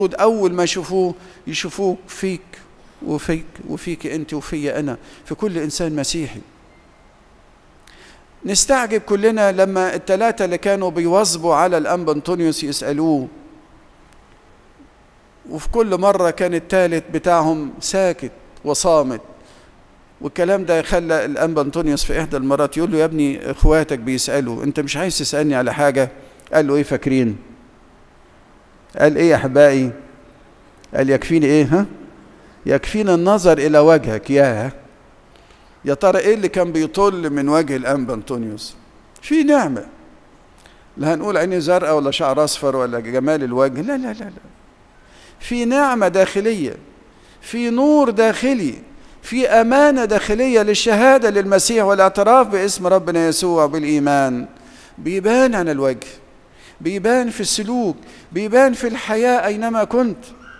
اول ما يشوفوه يشوفوك فيك وفيك وفيك انت وفي انا في كل انسان مسيحي نستعجب كلنا لما الثلاثه اللي كانوا بيواظبوا على الانبا انطونيوس يسالوه وفي كل مره كان الثالث بتاعهم ساكت وصامت والكلام ده خلى الانبا انطونيوس في احدى المرات يقول له يا ابني اخواتك بيسالوا انت مش عايز تسالني على حاجه قال له ايه فاكرين قال ايه يا احبائي قال يكفيني ايه ها يكفينا النظر الى وجهك يا يا ترى ايه اللي كان بيطل من وجه الانبا انطونيوس في نعمه لا هنقول عيني زرقاء ولا شعر اصفر ولا جمال الوجه لا لا لا لا في نعمه داخليه في نور داخلي في امانه داخليه للشهاده للمسيح والاعتراف باسم ربنا يسوع بالايمان بيبان عن الوجه بيبان في السلوك بيبان في الحياه اينما كنت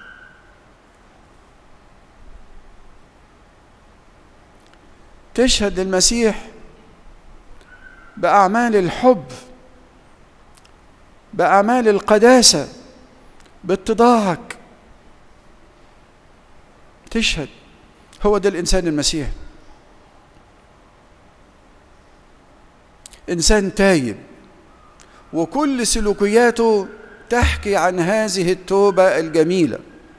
تشهد للمسيح باعمال الحب باعمال القداسه باتضاعك تشهد هو ده الانسان المسيحي انسان تايب وكل سلوكياته تحكي عن هذه التوبه الجميله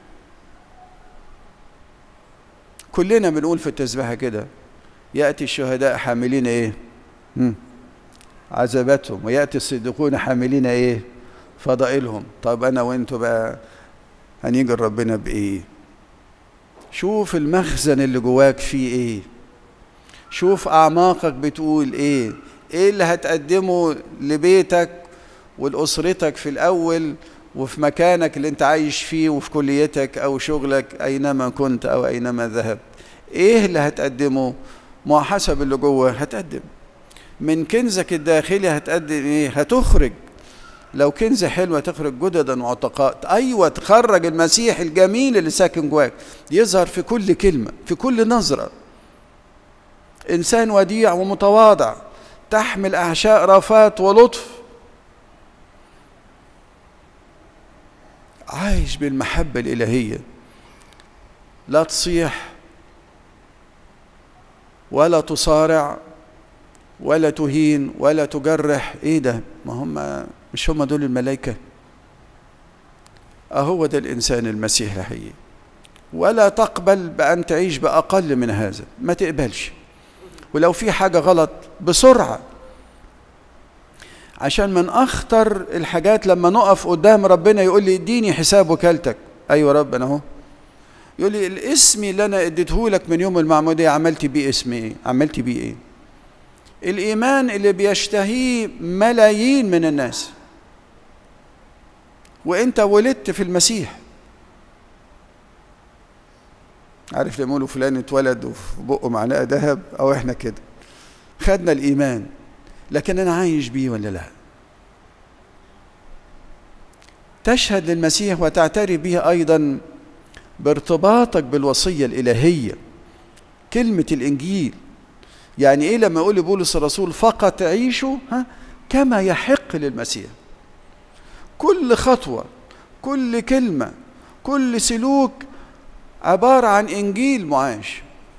كلنا بنقول في التسبيحه كده ياتي الشهداء حاملين ايه مم. عذاباتهم وياتي الصديقون حاملين ايه فضائلهم طب انا وانتوا بقى هنيجي ربنا بايه شوف المخزن اللي جواك فيه ايه شوف اعماقك بتقول ايه ايه اللي هتقدمه لبيتك ولاسرتك في الاول وفي مكانك اللي انت عايش فيه وفي كليتك او شغلك اينما كنت او اينما ذهبت ايه اللي هتقدمه ما حسب اللي جوه هتقدم من كنزك الداخلي هتقدم ايه هتخرج لو كنز حلو هتخرج جددا وعتقاء ايوه تخرج المسيح الجميل اللي ساكن جواك يظهر في كل كلمه في كل نظره انسان وديع ومتواضع تحمل احشاء رفات ولطف عايش بالمحبه الالهيه لا تصيح ولا تصارع ولا تهين ولا تجرح ايه ده ما هم مش هم دول الملائكه اهو ده الانسان المسيحي الحقيقي ولا تقبل بان تعيش باقل من هذا ما تقبلش ولو في حاجه غلط بسرعه عشان من اخطر الحاجات لما نقف قدام ربنا يقول لي اديني حساب وكالتك ايوه رب انا اهو يقول لي الاسم اللي انا اديته لك من يوم المعموديه عملت بيه اسم ايه عملت بيه ايه الايمان اللي بيشتهيه ملايين من الناس وانت ولدت في المسيح عارف لما يقولوا فلان اتولد وفي بقه معلقه ذهب او احنا كده خدنا الايمان لكن انا عايش بيه ولا لا تشهد للمسيح وتعترف به ايضا بارتباطك بالوصيه الالهيه كلمه الانجيل يعني ايه لما يقول بولس الرسول فقط عيشوا ها كما يحق للمسيح كل خطوه كل كلمه كل سلوك عباره عن انجيل معاش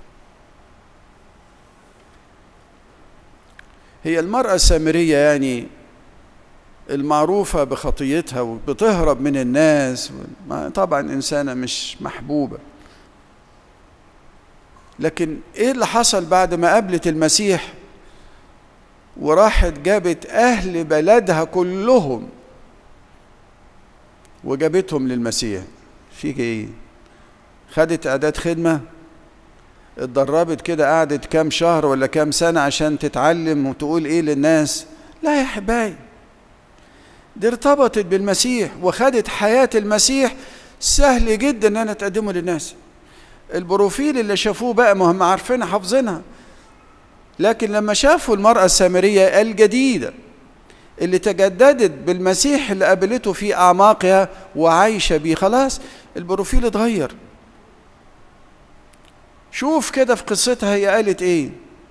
هي المراه السامريه يعني المعروفه بخطيتها وبتهرب من الناس طبعا انسانه مش محبوبه لكن ايه اللي حصل بعد ما قابلت المسيح وراحت جابت اهل بلدها كلهم وجابتهم للمسيح فيك ايه خدت اعداد خدمه اتدربت كده قعدت كام شهر ولا كام سنه عشان تتعلم وتقول ايه للناس لا يا حبايبي دي ارتبطت بالمسيح وخدت حياه المسيح سهل جدا ان انا تقدمه للناس البروفيل اللي شافوه بقى ما هم عارفينها حافظينها لكن لما شافوا المرأة السامرية الجديدة اللي تجددت بالمسيح اللي قابلته في أعماقها وعايشة بيه خلاص البروفيل اتغير شوف كده في قصتها هي قالت ايه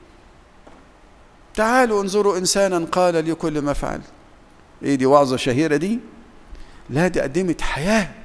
تعالوا انظروا انسانا قال لي كل ما فعل ايه دي وعظة شهيرة دي لا دي قدمت حياه